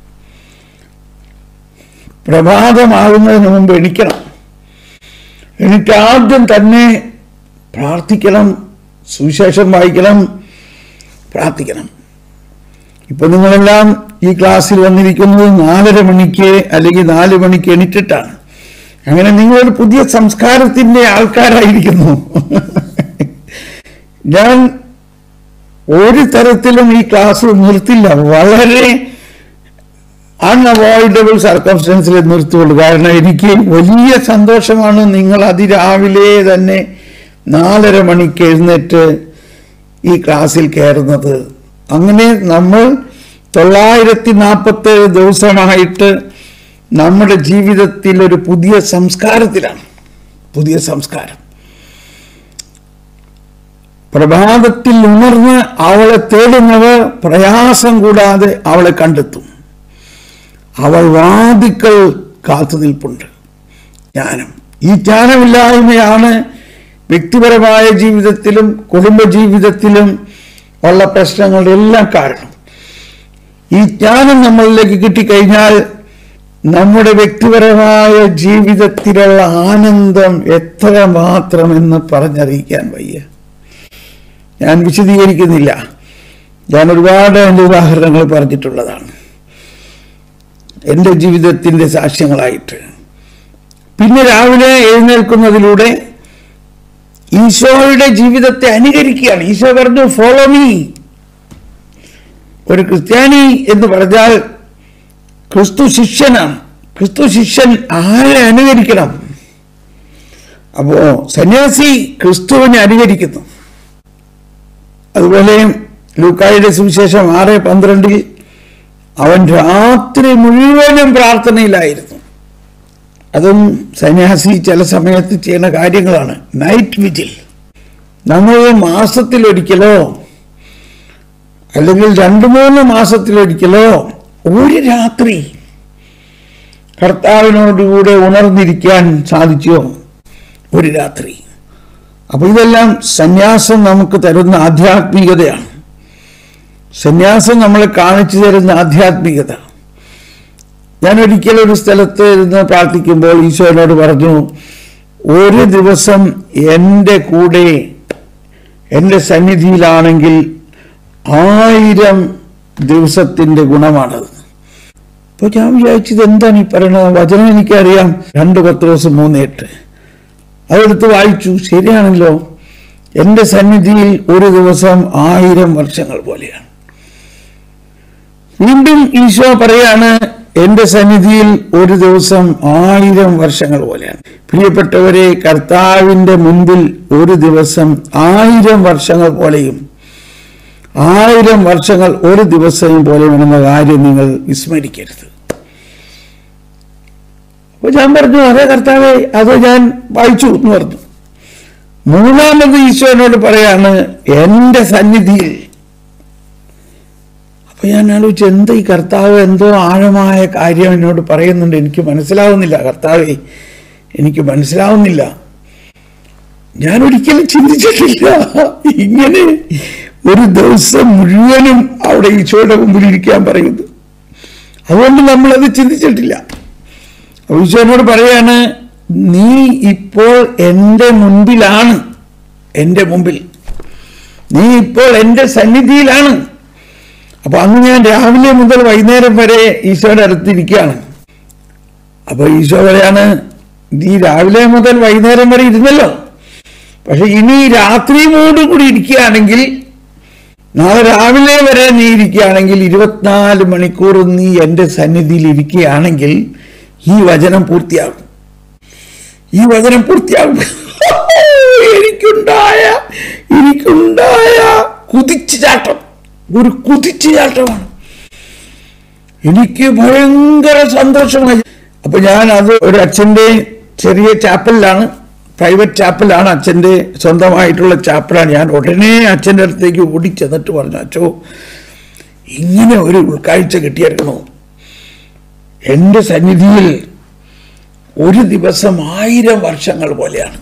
പ്രഭാതമാകുന്നതിന് മുമ്പ് എണിക്കണം എനിക്ക് ആദ്യം തന്നെ പ്രാർത്ഥിക്കണം സുവിശേഷം വായിക്കണം പ്രാർത്ഥിക്കണം ഇപ്പൊ നിങ്ങളെല്ലാം ഈ ക്ലാസ്സിൽ വന്നിരിക്കുന്നത് നാലര മണിക്ക് അല്ലെങ്കിൽ നാല് മണിക്ക് എണിറ്റിട്ടാണ് അങ്ങനെ നിങ്ങളൊരു പുതിയ സംസ്കാരത്തിന്റെ ആൾക്കാരായിരിക്കുന്നു ഞാൻ ഒരു തരത്തിലും ഈ ക്ലാസ് നിർത്തില്ല വളരെ അൺഅവോയ്ഡബിൾ സർക്കംസ്റ്റൻസിൽ നിർത്തുള്ളൂ കാരണം എനിക്ക് വലിയ സന്തോഷമാണ് നിങ്ങൾ അതിരാവിലെ തന്നെ നാലര മണിക്ക് എഴുന്നേറ്റ് ഈ ക്ലാസ്സിൽ കയറുന്നത് അങ്ങനെ നമ്മൾ തൊള്ളായിരത്തി നാൽപ്പത്തേഴ് ദിവസമായിട്ട് നമ്മുടെ ജീവിതത്തിൽ ഒരു പുതിയ സംസ്കാരത്തിലാണ് പുതിയ സംസ്കാരം പ്രഭാതത്തിൽ ഉണർന്ന് അവളെ തേടുന്നവർ പ്രയാസം കൂടാതെ അവളെ കണ്ടെത്തും അവൾ വാദിക്കൽ കാത്തു നിൽപ്പുണ്ട് ജ്ഞാനം ഈ ജ്ഞാനമില്ലായ്മയാണ് വ്യക്തിപരമായ ജീവിതത്തിലും കുടുംബ ജീവിതത്തിലും ഉള്ള പ്രശ്നങ്ങളുടെ എല്ലാം കാരണം ഈ ജ്ഞാനം നമ്മളിലേക്ക് കിട്ടിക്കഴിഞ്ഞാൽ നമ്മുടെ വ്യക്തിപരമായ ജീവിതത്തിലുള്ള ആനന്ദം എത്ര മാത്രമെന്ന് പറഞ്ഞറിയിക്കാൻ വയ്യ ഞാൻ വിശദീകരിക്കുന്നില്ല ഞാൻ ഒരുപാട് എൻ്റെ ഉദാഹരണങ്ങൾ പറഞ്ഞിട്ടുള്ളതാണ് എൻ്റെ ജീവിതത്തിൻ്റെ സാക്ഷ്യങ്ങളായിട്ട് പിന്നെ രാവിലെ എഴുന്നേൽക്കുന്നതിലൂടെ ഈശോയുടെ ജീവിതത്തെ അനുകരിക്കുകയാണ് ഈശോ പറഞ്ഞു ഫോളോ മീ ഒരു ക്രിസ്ത്യാനി എന്ന് പറഞ്ഞാൽ ക്രിസ്തു ശിഷ്യനാണ് ക്രിസ്തു ശിഷ്യൻ ആരെ അനുകരിക്കണം അപ്പോ സന്യാസി ക്രിസ്തുവിനെ അനുകരിക്കുന്നു അതുപോലെ ലൂക്കായുടെ സുവിശേഷം ആറ് പന്ത്രണ്ടിൽ അവൻ രാത്രി മുഴുവനും പ്രാർത്ഥനയിലായിരുന്നു അതും സന്യാസി ചില സമയത്ത് ചെയ്യുന്ന കാര്യങ്ങളാണ് നൈറ്റ് വിജിൽ നമ്മൾ മാസത്തിലൊരിക്കലോ അല്ലെങ്കിൽ രണ്ട് മൂന്ന് മാസത്തിലൊരിക്കലോ ഒരു രാത്രി കർത്താവിനോടുകൂടെ ഉണർന്നിരിക്കാൻ സാധിച്ചോ ഒരു രാത്രി അപ്പൊ ഇതെല്ലാം സന്യാസം നമുക്ക് തരുന്ന ആധ്യാത്മികതയാണ് സന്യാസം നമ്മളെ കാണിച്ചു തരുന്ന ആധ്യാത്മികത ഞാൻ ഒരിക്കലും ഒരു സ്ഥലത്ത് ഇരുന്ന് പ്രാർത്ഥിക്കുമ്പോൾ ഈശോനോട് പറഞ്ഞു ഒരു ദിവസം എൻ്റെ കൂടെ എൻ്റെ സന്നിധിയിലാണെങ്കിൽ ആയിരം ദിവസത്തിൻ്റെ ഗുണമാണത് അപ്പോൾ ഞാൻ വിചാരിച്ചത് എന്താണ് ഈ പറയണത് വചനം എനിക്കറിയാം രണ്ട് പത്ത് ദിവസം മൂന്ന് എട്ട് അതെടുത്ത് വായിച്ചു ശരിയാണല്ലോ എൻ്റെ സന്നിധിയിൽ ഒരു ദിവസം ആയിരം വർഷങ്ങൾ പോലെയാണ് വീണ്ടും ഈശോ പറയാണ് എൻ്റെ സന്നിധിയിൽ ഒരു ദിവസം ആയിരം വർഷങ്ങൾ പോലെയാണ് പ്രിയപ്പെട്ടവരെ കർത്താവിൻ്റെ മുൻപിൽ ഒരു ദിവസം ആയിരം വർഷങ്ങൾ പോലെയും ആയിരം വർഷങ്ങൾ ഒരു ദിവസവും പോലെയുമെന്ന കാര്യം നിങ്ങൾ വിസ്മരിക്കരുത് അപ്പൊ ഞാൻ പറഞ്ഞു അതെ കർത്താവെ അത് ഞാൻ വായിച്ചു എന്ന് പറഞ്ഞു മൂന്നാമത് ഈശോനോട് പറയാണ് എൻ്റെ സന്നിധിയിൽ അപ്പൊ ഞാൻ ആലോചിച്ചു എന്താ ഈ കർത്താവ് എന്തോ ആഴമായ കാര്യം എന്നോട് പറയുന്നുണ്ട് എനിക്ക് മനസ്സിലാവുന്നില്ല കർത്താവെ എനിക്ക് മനസ്സിലാവുന്നില്ല ഞാൻ ഒരിക്കലും ചിന്തിച്ചിട്ടില്ല ഇങ്ങനെ ഒരു ദിവസം മുഴുവനും അവിടെ ഈശോയുടെ മുമ്പിൽ ഇരിക്കാൻ പറയുന്നു അതുകൊണ്ട് നമ്മളത് ചിന്തിച്ചിട്ടില്ല അപ്പൊ ഈശോനോട് പറയാണ് നീ ഇപ്പോൾ എൻ്റെ മുൻപിലാണ് എൻ്റെ മുമ്പിൽ നീ ഇപ്പോൾ എൻ്റെ സന്നിധിയിലാണ് അപ്പൊ അന്ന് ഞാൻ രാവിലെ മുതൽ വൈകുന്നേരം വരെ ഈശോയുടെ അടുത്തിരിക്കുകയാണ് അപ്പൊ ഈശോ പറയാണ് നീ രാവിലെ മുതൽ വൈകുന്നേരം വരെ ഇരുന്നല്ലോ പക്ഷെ ഇനി രാത്രിയോട് കൂടി ഇരിക്കുകയാണെങ്കിൽ നാളെ രാവിലെ വരെ നീ ഇരിക്കുകയാണെങ്കിൽ ഇരുപത്തിനാല് മണിക്കൂർ നീ എൻ്റെ സന്നിധിയിൽ ഇരിക്കുകയാണെങ്കിൽ ഈ വചനം പൂർത്തിയാകും ഈ വചനം പൂർത്തിയാകും എനിക്കുണ്ടായ എനിക്കുണ്ടായ കുതിച്ചു ചാട്ടം ഒരു കുതിച്ചു ചാട്ടമാണ് എനിക്ക് ഭയങ്കര സന്തോഷമായി അപ്പൊ ഞാൻ അത് ഒരു അച്ഛൻ്റെ ചെറിയ ചാപ്പലിലാണ് പ്രൈവറ്റ് ചാപ്പലാണ് അച്ഛൻ്റെ സ്വന്തമായിട്ടുള്ള ചാപ്പലാണ് ഞാൻ ഉടനെ അച്ഛൻ്റെ അടുത്തേക്ക് ഓടി ചെന്നിട്ട് പറഞ്ഞു അച്ഛോ ഇങ്ങനെ ഒരു ഉൾക്കാഴ്ച കിട്ടിയിരിക്കണോ എൻ്റെ സന്നിധിയിൽ ഒരു ദിവസം ആയിരം വർഷങ്ങൾ പോലെയാണ്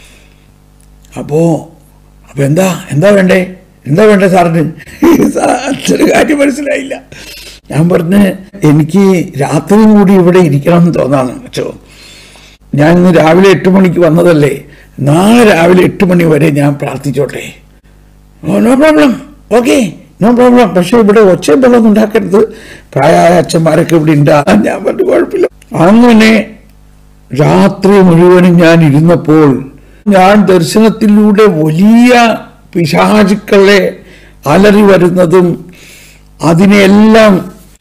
അപ്പോ അപ്പൊ എന്താ എന്താ വേണ്ടേ എന്താ വേണ്ടേ സാറിന് സാറിന് കാര്യം മനസ്സിലായില്ല ഞാൻ പറഞ്ഞ് എനിക്ക് രാത്രിയും കൂടി ഇവിടെ ഇരിക്കണം എന്ന് തോന്നാന്ന് വെച്ചോ ഞാൻ ഇന്ന് രാവിലെ എട്ട് മണിക്ക് വന്നതല്ലേ നാളെ രാവിലെ എട്ട് മണി വരെ ഞാൻ പ്രാർത്ഥിച്ചോട്ടെ no problem okay no problem പക്ഷെ ഇവിടെ ഒച്ചയും വെള്ളം ഉണ്ടാക്കരുത് പ്രായമായ അച്ഛന്മാരൊക്കെ ഇവിടെ ഉണ്ടാ ഞാൻ പറഞ്ഞു കുഴപ്പമില്ല അങ്ങനെ രാത്രി മുഴുവനും ഞാൻ ഇരുന്നപ്പോൾ ഞാൻ ദർശനത്തിലൂടെ വലിയ പിശാചുക്കളെ അലറി വരുന്നതും അതിനെല്ലാം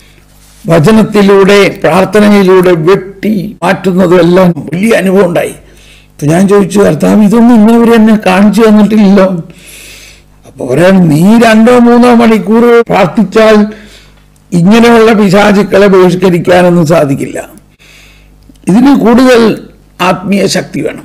വചനത്തിലൂടെ പ്രാർത്ഥനയിലൂടെ വെട്ടി മാറ്റുന്നതും എല്ലാം വലിയ അനുഭവം ഉണ്ടായി അപ്പൊ ഞാൻ ചോദിച്ചു കർത്താവ് ഇതൊന്നും ഇന്നവരെ എന്നെ കാണിച്ചു തന്നിട്ടില്ലല്ലോ അപ്പൊ പറയാൻ നീ രണ്ടോ മൂന്നോ മണിക്കൂർ പ്രാർത്ഥിച്ചാൽ ഇങ്ങനെയുള്ള പിശാചുക്കളെ ബഹിഷ്കരിക്കാനൊന്നും സാധിക്കില്ല ഇതിന് കൂടുതൽ ആത്മീയ ശക്തി വേണം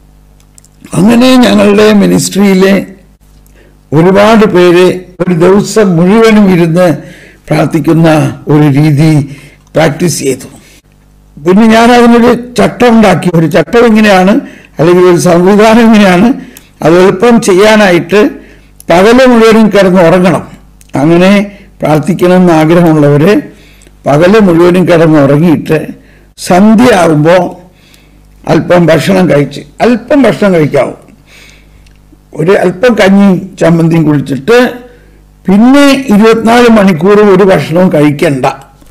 അങ്ങനെ ഞങ്ങളുടെ മിനിസ്ട്രിയിലെ ഒരുപാട് പേര് ഒരു ദിവസം മുഴുവനും ഇരുന്ന് പ്രാർത്ഥിക്കുന്ന ഒരു രീതി പ്രാക്ടീസ് ചെയ്തു പിന്നെ ഞാൻ അതിനൊരു ചട്ടം ഉണ്ടാക്കി ഒരു ചട്ടം ഇങ്ങനെയാണ് അല്ലെങ്കിൽ ഒരു സംവിധാനം ഇങ്ങനെയാണ് അത് എളുപ്പം ചെയ്യാനായിട്ട് പകല് മുഴുവനും കിടന്ന് ഉറങ്ങണം അങ്ങനെ പ്രാർത്ഥിക്കണം എന്ന് ആഗ്രഹമുള്ളവര് പകല് മുഴുവനും കിടന്ന് ഉറങ്ങിയിട്ട് സന്ധ്യ ആകുമ്പോൾ അല്പം ഭക്ഷണം കഴിച്ച് അല്പം ഭക്ഷണം കഴിക്കാവും ഒരു അല്പം കഞ്ഞി ചമ്മന്തിയും കുളിച്ചിട്ട് പിന്നെ ഇരുപത്തിനാല് മണിക്കൂർ ഒരു ഭക്ഷണവും കഴിക്കണ്ട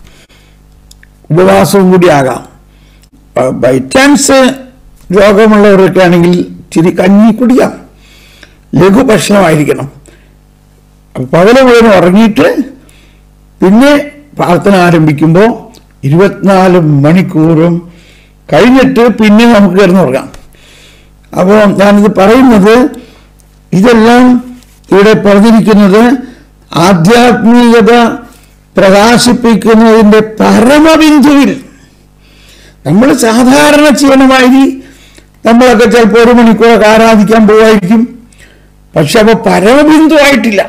ഉപവാസവും കൂടി ആകാം ബൈ ചാൻസ് രോഗമുള്ളവരൊക്കെ ആണെങ്കിൽ ഇച്ചിരി കഞ്ഞി കുടിക്കാം ലഘു ഭക്ഷണമായിരിക്കണം അപ്പൊ പകല് മുഴുവൻ ഉറങ്ങിയിട്ട് പിന്നെ പ്രാർത്ഥന ആരംഭിക്കുമ്പോൾ ഇരുപത്തിനാല് മണിക്കൂറും കഴിഞ്ഞിട്ട് പിന്നെ നമുക്ക് കിടന്നുറങ്ങാം അപ്പോൾ ഞാനിത് പറയുന്നത് ഇതെല്ലാം ഇവിടെ പറഞ്ഞിരിക്കുന്നത് ആധ്യാത്മികത പ്രകാശിപ്പിക്കുന്നതിൻ്റെ പരമബിന്ദുവിൽ നമ്മൾ സാധാരണ ചെയ്യണമാതിരി നമ്മളൊക്കെ ചിലപ്പോൾ ഒരു മണിക്കൂറൊക്കെ ആരാധിക്കാൻ പോവായിരിക്കും പക്ഷെ അപ്പോൾ പരമബിന്ദുവായിട്ടില്ല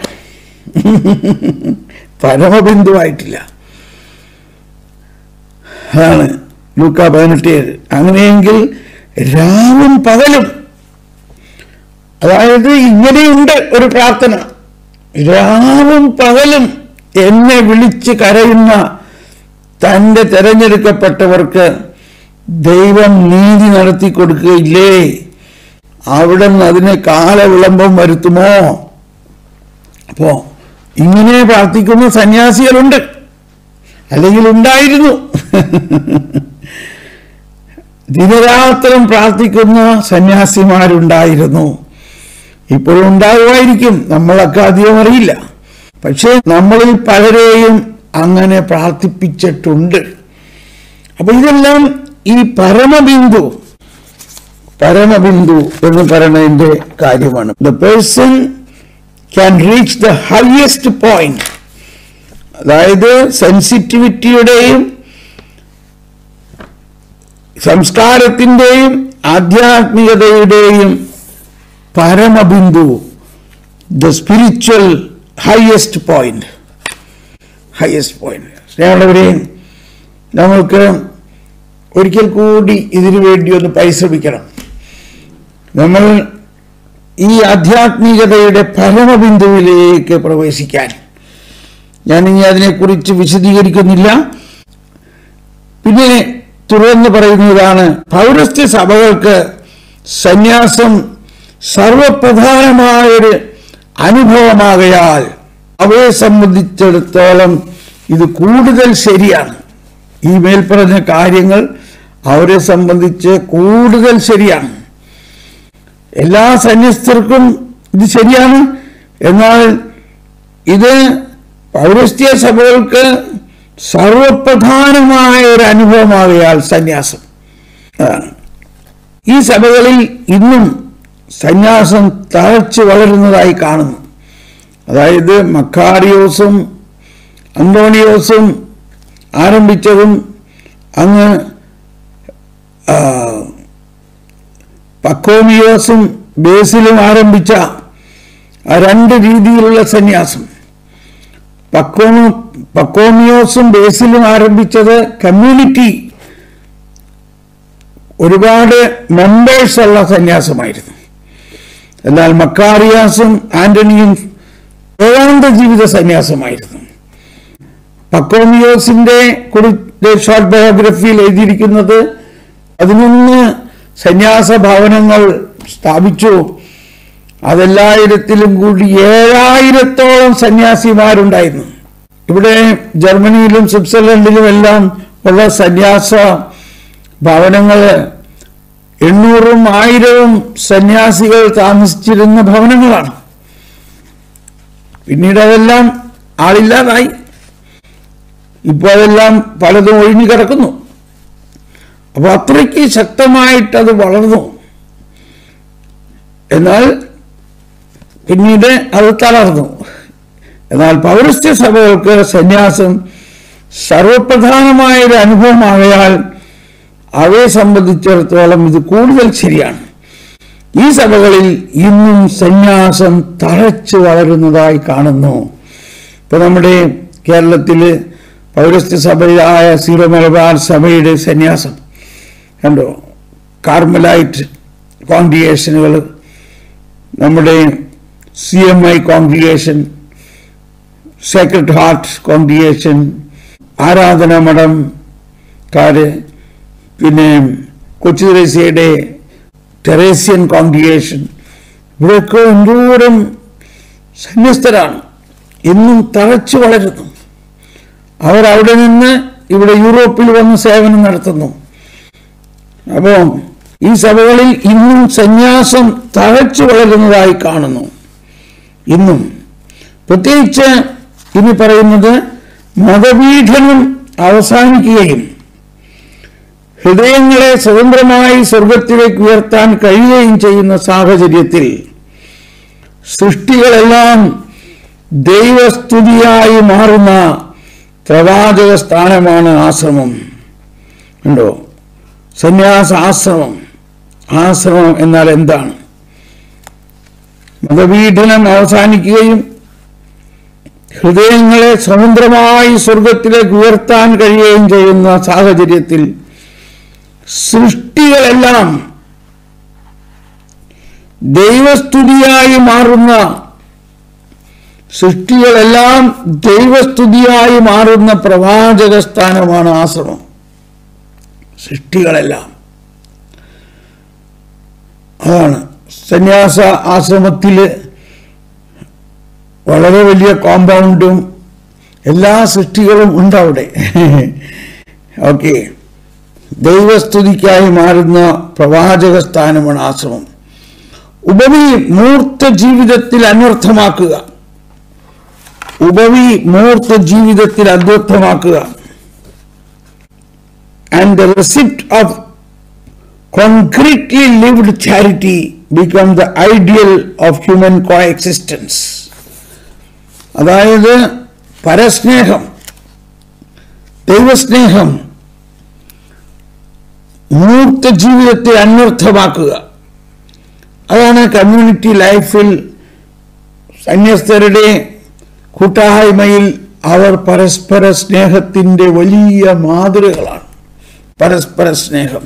പരമബിന്ദുവായിട്ടില്ല അതാണ് ലൂക്ക പതിനെട്ട് ഏഴ് അങ്ങനെയെങ്കിൽ രാവും പകലും അതായത് ഇങ്ങനെയുണ്ട് ഒരു പ്രാർത്ഥന രാവും പകലും എന്നെ വിളിച്ച് കരയുന്ന തൻ്റെ തെരഞ്ഞെടുക്കപ്പെട്ടവർക്ക് ദൈവം നീതി നടത്തി കൊടുക്കുകയില്ലേ അവിടെ നിന്ന് അതിനെ കാലവിളംബം വരുത്തുമോ അപ്പോ ഇങ്ങനെ പ്രാർത്ഥിക്കുന്ന സന്യാസികളുണ്ട് അല്ലെങ്കിൽ ഉണ്ടായിരുന്നു ദിനരാത്രം പ്രാർത്ഥിക്കുന്ന സന്യാസിമാരുണ്ടായിരുന്നു ഇപ്പോഴും ഉണ്ടാകുമായിരിക്കും നമ്മളൊക്കെ അധികം അറിയില്ല പക്ഷേ നമ്മളിൽ പലരെയും അങ്ങനെ പ്രാർത്ഥിപ്പിച്ചിട്ടുണ്ട് അപ്പൊ ഇതെല്ലാം ഈ പരമബിന്ദു പരമബിന്ദു എന്ന് പറയുന്നതിന്റെ കാര്യമാണ് the person can reach the highest point അതായത് സെൻസിറ്റിവിറ്റിയുടെയും സംസ്കാരത്തിന്റെയും ആധ്യാത്മികതയുടെയും പരമബിന്ദു the spiritual highest point highest point സ്നേഹമുള്ളവരെയും നമുക്ക് ഒരിക്കൽ കൂടി ഇതിനു വേണ്ടി ഒന്ന് പരിശ്രമിക്കണം നമ്മൾ ഈ ആധ്യാത്മികതയുടെ പരമബിന്ദുവിലേക്ക് പ്രവേശിക്കാൻ ഞാൻ ഇനി അതിനെക്കുറിച്ച് വിശദീകരിക്കുന്നില്ല പിന്നെ തുടർന്ന് പറയുന്നതാണ് പൗരസ്ത്യ സഭകൾക്ക് സന്യാസം സർവപ്രധാനമായൊരു അനുഭവമാകയാൽ അവയെ സംബന്ധിച്ചിടത്തോളം ഇത് കൂടുതൽ ശരിയാണ് ഈ മേൽപ്പറഞ്ഞ കാര്യങ്ങൾ അവരെ സംബന്ധിച്ച് കൂടുതൽ ശരിയാണ് എല്ലാ സന്യസ്തർക്കും ഇത് ശരിയാണ് എന്നാൽ ഇത് പൗരസ്ത്യ സഭകൾക്ക് സർവപ്രധാനമായ ഒരു അനുഭവമാകയാൽ സന്യാസം അതാണ് ഈ സഭകളിൽ ഇന്നും സന്യാസം തഴച്ചു വളരുന്നതായി കാണുന്നു അതായത് മക്കാരിയോസും അന്തോണിയോസും ആരംഭിച്ചതും അങ്ങ് ആ, പക്കോമിയോസും ബേസിലും ആരംഭിച്ച ആ രണ്ട് രീതിയിലുള്ള സന്യാസം പക്കോമ പക്കോമിയോസും ബേസിലും ആരംഭിച്ചത് കമ്മ്യൂണിറ്റി ഒരുപാട് മെമ്പേഴ്സ് ഉള്ള സന്യാസമായിരുന്നു എന്നാൽ മക്കാറിയാസും ആന്റണിയും ഏകാന്ത ജീവിത സന്യാസമായിരുന്നു പക്കോമിയോസിന്റെ കുറിച്ച് ഷോർട്ട് ബയോഗ്രഫിയിൽ എഴുതിയിരിക്കുന്നത് പതിനൊന്ന് സന്യാസ ഭവനങ്ങൾ സ്ഥാപിച്ചു അതെല്ലായിരത്തിലും കൂടി ഏഴായിരത്തോളം സന്യാസിമാരുണ്ടായിരുന്നു ഇവിടെ ജർമ്മനിയിലും സ്വിറ്റ്സർലൻഡിലും എല്ലാം ഉള്ള സന്യാസ ഭവനങ്ങൾ എണ്ണൂറും ആയിരവും സന്യാസികൾ താമസിച്ചിരുന്ന ഭവനങ്ങളാണ് പിന്നീട് അതെല്ലാം ആളില്ലാതായി ഇപ്പോൾ അതെല്ലാം പലതും ഒഴിഞ്ഞു കിടക്കുന്നു അപ്പോൾ അത്രയ്ക്ക് ശക്തമായിട്ട് അത് വളർന്നു എന്നാൽ പിന്നീട് അത് തളർന്നു എന്നാൽ പൗരസ്ത്യ സഭകൾക്ക് സന്യാസം സർവപ്രധാനമായ ഒരു അനുഭവമാകയാൽ അവയെ സംബന്ധിച്ചിടത്തോളം ഇത് കൂടുതൽ ശരിയാണ് ഈ സഭകളിൽ ഇന്നും സന്യാസം തഴച്ചു വളരുന്നതായി കാണുന്നു ഇപ്പൊ നമ്മുടെ കേരളത്തില് പൗരസ്ത്യ സഭയായ സീറോ മലബാർ സഭയുടെ സന്യാസം കണ്ടോ കാർമലൈറ്റ് കോൺഗ്രിഗേഷനുകൾ നമ്മുടെ C M I congregation sacred heart congregation ആരാധന മഠം കാര് പിന്നെ കൊച്ചു തെരേസയുടെ ടെറേസ്യൻ കോൺഗ്രിഗേഷൻ ഇവിടെയൊക്കെ എന്തോരം സന്യസ്തരാണ് ഇന്നും തഴച്ചു വളരുന്നു അവർ അവിടെ നിന്ന് ഇവിടെ യൂറോപ്പിൽ വന്ന് സേവനം നടത്തുന്നു അപ്പോൾ ഈ സഭകളിൽ ഇന്നും സന്യാസം തഴച്ചു വളരുന്നതായി കാണുന്നു ഇന്നും പ്രത്യേകിച്ച് ഇനി പറയുന്നത് മതപീഠനം അവസാനിക്കുകയും ഹൃദയങ്ങളെ സ്വതന്ത്രമായി സ്വർഗത്തിലേക്ക് ഉയർത്താൻ കഴിയുകയും ചെയ്യുന്ന സാഹചര്യത്തിൽ സൃഷ്ടികളെല്ലാം ദൈവസ്തുതിയായി മാറുന്ന പ്രവാചക സ്ഥാനമാണ് ആശ്രമം ഉണ്ടോ സന്യാസ ആശ്രമം ആശ്രമം എന്നാൽ എന്താണ് മതപീഠനം അവസാനിക്കുകയും ഹൃദയങ്ങളെ സ്വതന്ത്രമായി സ്വർഗത്തിലേക്ക് ഉയർത്താൻ കഴിയുകയും ചെയ്യുന്ന സാഹചര്യത്തിൽ സൃഷ്ടികളെല്ലാം ദൈവസ്തുതിയായി മാറുന്ന സൃഷ്ടികളെല്ലാം ദൈവസ്തുതിയായി മാറുന്ന പ്രവാചക സ്ഥാനമാണ് ആശ്രമം സൃഷ്ടികളെല്ലാം അതാണ് സന്യാസ ആശ്രമത്തില് വളരെ വലിയ കോമ്പൗണ്ടും എല്ലാ സൃഷ്ടികളും ഉണ്ട് അവിടെ ഓക്കെ ദൈവസ്തുതിക്കായി മാറുന്ന പ്രവാചക സ്ഥാനമാണ് ആശ്രമം ഉപവി മൂർത്ത ജീവിതത്തിൽ അനർത്ഥമാക്കുക ഉപവി മൂർത്ത ജീവിതത്തിൽ അന്വർത്ഥമാക്കുക and the receipt of concretely lived charity become the ideal of human coexistence അതായത് പരസ്നേഹം ദൈവസ്നേഹം മൂർത്ത ജീവിതത്തെ അന്വർത്ഥമാക്കുക അതാണ് കമ്മ്യൂണിറ്റി ലൈഫിൽ സന്യസ്തരുടെ കൂട്ടായ്മയിൽ അവർ പരസ്പര സ്നേഹത്തിൻ്റെ വലിയ മാതൃകളാണ് പരസ്പര സ്നേഹം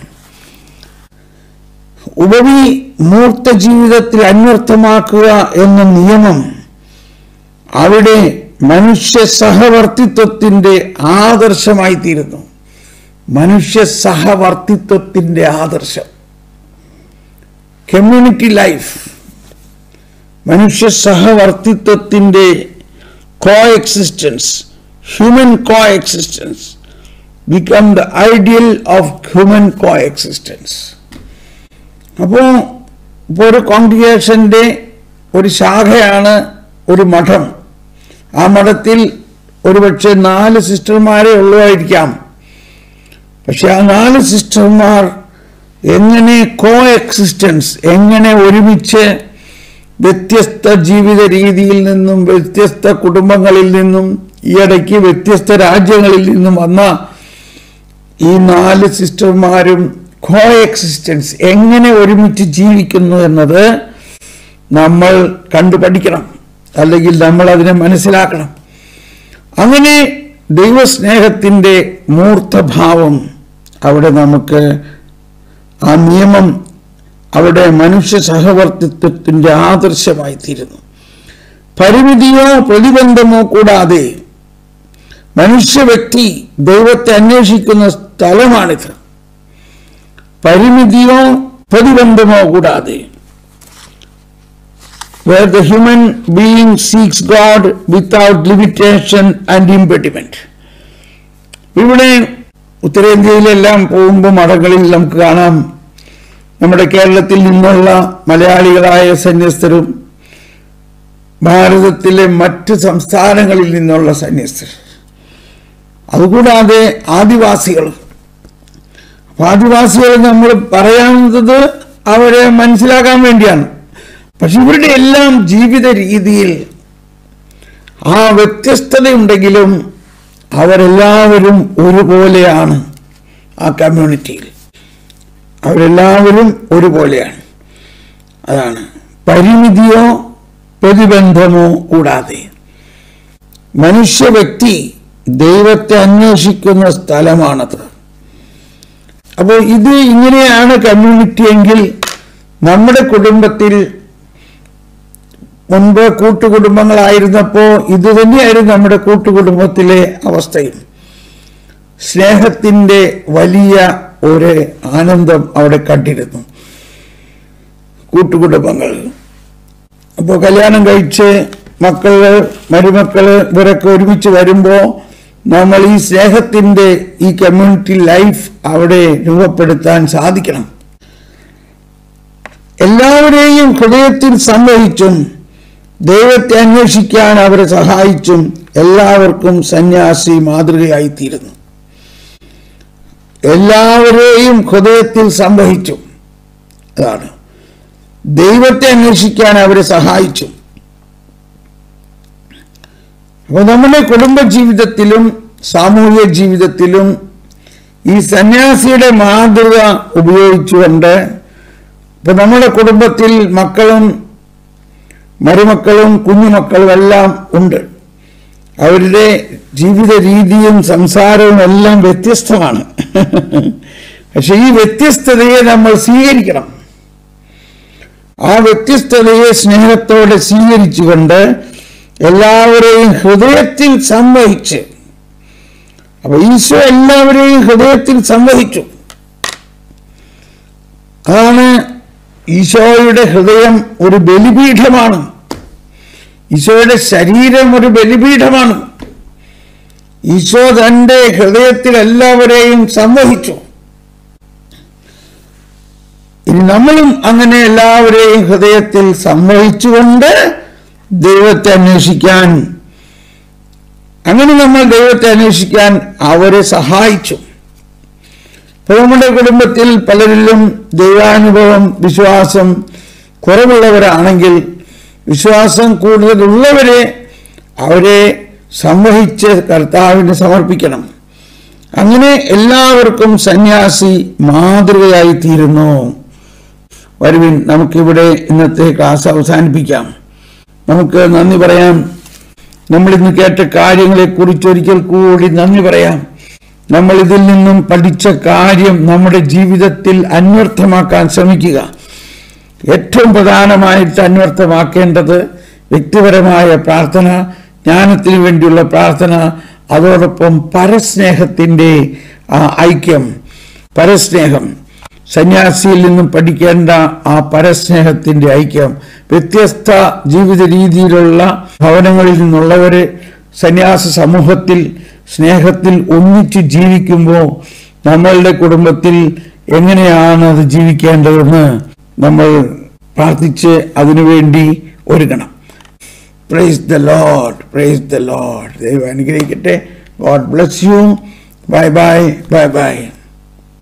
ഉപവി മൂർത്ത ജീവിതത്തിൽ അന്വർത്ഥമാക്കുക എന്ന നിയമം അവിടെ മനുഷ്യ സഹവർത്തിത്വത്തിന്റെ ആദർശമായി തീരുന്നു മനുഷ്യ സഹവർത്തിത്വത്തിന്റെ ആദർശം കമ്മ്യൂണിറ്റി ലൈഫ് മനുഷ്യ സഹവർത്തിത്വത്തിന്റെ coexistence human coexistence become the ideal of human coexistence അപ്പോൾ ഇപ്പോൾ ഒരു കോൺഗ്രിഗേഷന്റെ ഒരു ശാഖയാണ് ഒരു മഠം ആ മഠത്തിൽ ഒരുപക്ഷെ നാല് സിസ്റ്റർമാരെ ഉള്ളതായിരിക്കാം പക്ഷെ ആ നാല് സിസ്റ്റർമാർ എങ്ങനെ കോ എക്സിസ്റ്റൻസ് എങ്ങനെ ഒരുമിച്ച് വ്യത്യസ്ത ജീവിത രീതിയിൽ നിന്നും വ്യത്യസ്ത കുടുംബങ്ങളിൽ നിന്നും ഈയിടയ്ക്ക് വ്യത്യസ്ത രാജ്യങ്ങളിൽ നിന്നും വന്ന ഈ നാല് സിസ്റ്റർമാരും കോ എക്സിസ്റ്റൻസ് എങ്ങനെ ഒരുമിച്ച് ജീവിക്കുന്നു എന്നത് നമ്മൾ കണ്ടുപഠിക്കണം അല്ലെങ്കിൽ നമ്മൾ അതിനെ മനസ്സിലാക്കണം അങ്ങനെ ദൈവസ്നേഹത്തിൻ്റെ മൂർത്തഭാവം അവിടെ നമുക്ക് ആ നിയമം അവിടെ മനുഷ്യ സഹവർത്തിത്വത്തിൻ്റെ ആദർശമായി തീരുന്നു പരിമിതിയോ പ്രതിബന്ധമോ കൂടാതെ മനുഷ്യ വ്യക്തി ദൈവത്തെ അന്വേഷിക്കുന്ന സ്ഥലമാണിത് പരിമിതിയോ പ്രതിബന്ധമോ കൂടാതെ where the human being seeks God without limitation and impediment. ഇവിടെ ഉത്തരേന്ത്യയിലെല്ലാം പോകുമ്പോൾ മഠങ്ങളിൽ നമുക്ക് കാണാം നമ്മുടെ കേരളത്തിൽ നിന്നുള്ള മലയാളികളായ സന്യസ്തരും ഭാരതത്തിലെ മറ്റ് സംസ്ഥാനങ്ങളിൽ നിന്നുള്ള സന്യസ്തർ അതുകൂടാതെ ആദിവാസികൾ അപ്പൊ ആദിവാസികൾ നമ്മൾ പറയാവുന്നത് അവരെ മനസ്സിലാക്കാൻ വേണ്ടിയാണ് പക്ഷെ ഇവരുടെ എല്ലാം ജീവിത രീതിയിൽ ആ വ്യത്യസ്തതയുണ്ടെങ്കിലും അവരെല്ലാവരും ഒരുപോലെയാണ് ആ കമ്മ്യൂണിറ്റിയിൽ അവരെല്ലാവരും ഒരുപോലെയാണ് അതാണ് പരിമിതിയോ പ്രതിബന്ധമോ കൂടാതെ മനുഷ്യ വ്യക്തി ദൈവത്തെ അന്വേഷിക്കുന്ന സ്ഥലമാണത് അപ്പോൾ ഇത് ഇങ്ങനെയാണ് കമ്മ്യൂണിറ്റി എങ്കിൽ നമ്മുടെ കുടുംബത്തിൽ മുൻപ് കൂട്ടുകുടുംബങ്ങളായിരുന്നപ്പോൾ ഇത് തന്നെയായിരുന്നു നമ്മുടെ കൂട്ടുകുടുംബത്തിലെ അവസ്ഥയും സ്നേഹത്തിൻ്റെ വലിയ ഒരു ആനന്ദം അവിടെ കണ്ടിരുന്നു കൂട്ടുകുടുംബങ്ങൾ അപ്പോൾ കല്യാണം കഴിച്ച് മക്കള് മരുമക്കള് ഇവരൊക്കെ ഒരുമിച്ച് വരുമ്പോൾ നമ്മൾ ഈ സ്നേഹത്തിൻ്റെ ഈ കമ്മ്യൂണിറ്റി ലൈഫ് അവിടെ രൂപപ്പെടുത്താൻ സാധിക്കണം എല്ലാവരെയും ഹൃദയത്തിൽ സംവഹിച്ചും ദൈവത്തെ അന്വേഷിക്കാൻ അവരെ സഹായിച്ചും എല്ലാവർക്കും സന്യാസി മാതൃകയായിത്തീരുന്നു എല്ലാവരെയും ഹൃദയത്തിൽ സംവഹിച്ചു അതാണ് ദൈവത്തെ അന്വേഷിക്കാൻ അവരെ സഹായിച്ചു അപ്പോൾ നമ്മുടെ കുടുംബ ജീവിതത്തിലും സാമൂഹിക ജീവിതത്തിലും ഈ സന്യാസിയുടെ മാതൃക ഉപയോഗിച്ചുകൊണ്ട് ഇപ്പൊ നമ്മുടെ കുടുംബത്തിൽ മക്കളും മരുമക്കളും കുഞ്ഞുമക്കളും എല്ലാം ഉണ്ട് അവരുടെ ജീവിത രീതിയും സംസാരവും എല്ലാം വ്യത്യസ്തമാണ് പക്ഷെ ഈ വ്യത്യസ്തതയെ നമ്മൾ സ്വീകരിക്കണം ആ വ്യത്യസ്തതയെ സ്നേഹത്തോടെ സ്വീകരിച്ചുകൊണ്ട് എല്ലാവരെയും ഹൃദയത്തിൽ സംവഹിച്ച് അപ്പൊ ഈശോ എല്ലാവരെയും ഹൃദയത്തിൽ സംവഹിച്ചു അതാണ് ഈശോയുടെ ഹൃദയം ഒരു ബലിപീഠമാണ് ഈശോയുടെ ശരീരം ഒരു ബലിപീഠമാണ് ഈശോ തന്റെ ഹൃദയത്തിൽ എല്ലാവരെയും സംവഹിച്ചു ഇനി നമ്മളും അങ്ങനെ എല്ലാവരെയും ഹൃദയത്തിൽ സംവഹിച്ചുകൊണ്ട് ദൈവത്തെ അന്വേഷിക്കാൻ അങ്ങനെ നമ്മൾ ദൈവത്തെ അന്വേഷിക്കാൻ അവരെ സഹായിച്ചു ഇപ്പൊ നമ്മുടെ കുടുംബത്തിൽ പലരിലും ദൈവാനുഭവം വിശ്വാസം കുറവുള്ളവരാണെങ്കിൽ വിശ്വാസം കൂടുതലുള്ളവരെ അവരെ സംവഹിച്ച് കർത്താവിന് സമർപ്പിക്കണം അങ്ങനെ എല്ലാവർക്കും സന്യാസി മാതൃകയായി തീരുന്നു വരുവിൻ നമുക്കിവിടെ ഇന്നത്തെ ക്ലാസ് അവസാനിപ്പിക്കാം നമുക്ക് നന്ദി പറയാം നമ്മൾ ഇന്ന് കേട്ട കാര്യങ്ങളെ കുറിച്ച് ഒരിക്കൽ കൂടി നന്ദി പറയാം നമ്മൾ ഇതിൽ നിന്നും പഠിച്ച കാര്യം നമ്മുടെ ജീവിതത്തിൽ അന്വർത്ഥമാക്കാൻ ശ്രമിക്കുക ഏറ്റവും പ്രധാനമായിട്ട് അന്വർത്ഥമാക്കേണ്ടത് വ്യക്തിപരമായ പ്രാർത്ഥന ജ്ഞാനത്തിന് വേണ്ടിയുള്ള പ്രാർത്ഥന അതോടൊപ്പം പരസ്നേഹത്തിൻ്റെ ആ ഐക്യം പരസ്നേഹം സന്യാസിയിൽ നിന്നും പഠിക്കേണ്ട ആ പരസ്നേഹത്തിന്റെ ഐക്യം വ്യത്യസ്ത ജീവിത രീതിയിലുള്ള ഭവനങ്ങളിൽ നിന്നുള്ളവര് സന്യാസ സമൂഹത്തിൽ സ്നേഹത്തിൽ ഒന്നിച്ച് ജീവിക്കുമ്പോൾ നമ്മളുടെ കുടുംബത്തിൽ എങ്ങനെയാണ് അത് ജീവിക്കേണ്ടതെന്ന് നമ്മൾ പ്രാർത്ഥിച്ച് അതിനുവേണ്ടി ഒരുങ്ങണം praise the lord praise the lord ദൈവം അനുഗ്രഹിക്കട്ടെ God bless you bye bye bye by